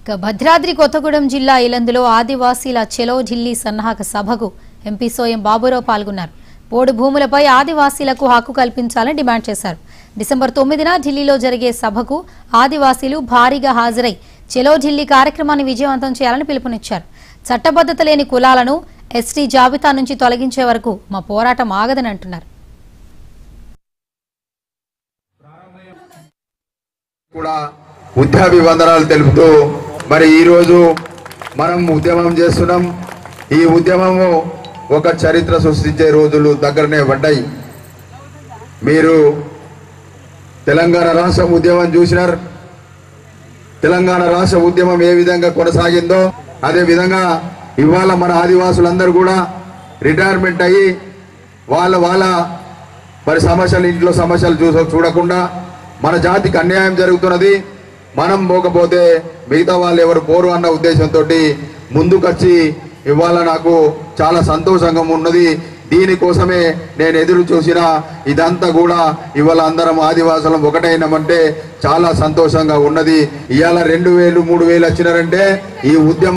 ఇక భద్రాద్రి కొత్తగూడెం జిల్లా ఇలందులో ఆదివాసీల చెలో ఢిల్లీ సన్నాహక సభకు ఎంపీ సోయం బాబురావు పాల్గొన్నారు పోడు భూములపై ఆదివాసీలకు హక్కు కల్పించాలని డిమాండ్ చేశారు డిసెంబర్ తొమ్మిదిన ఢిల్లీలో జరిగే సభకు ఆదివాసీలు భారీగా హాజరై చెలో ఢిల్లీ కార్యక్రమాన్ని విజయవంతం చేయాలని పిలుపునిచ్చారు చట్టబద్ధత లేని కులాలను ఎస్టీ జాబితా నుంచి తొలగించే వరకు మా పోరాటం ఆగదని అంటున్నారు కూడా ఉద్యాభివందనాలు తెలుపుతూ మరి ఈరోజు మనం ఉద్యమం చేస్తున్నాం ఈ ఉద్యమము ఒక చరిత్ర సృష్టించే రోజులు దగ్గరనే పడ్డాయి మీరు తెలంగాణ రాష్ట్ర ఉద్యమం చూసినారు తెలంగాణ రాష్ట్ర ఉద్యమం ఏ విధంగా కొనసాగిందో అదే విధంగా ఇవాళ మన ఆదివాసులందరూ కూడా రిటైర్మెంట్ అయ్యి వాళ్ళ వాళ్ళ మరి సమస్యలు ఇంట్లో సమస్యలు చూస చూడకుండా మన జాతికి అన్యాయం జరుగుతున్నది మనం పోకపోతే మిగతా వాళ్ళు ఎవరు పోరు అన్న ఉద్దేశంతో ముందుకొచ్చి ఇవాళ నాకు చాలా సంతోషంగా ఉన్నది దీనికోసమే నేను ఎదురు చూసిన ఇదంతా కూడా ఇవాళ అందరం ఆదివాసులం ఒకటైనామంటే చాలా సంతోషంగా ఉన్నది ఇవాళ రెండు వేలు మూడు వేలు వచ్చినారంటే ఈ ఉద్యమం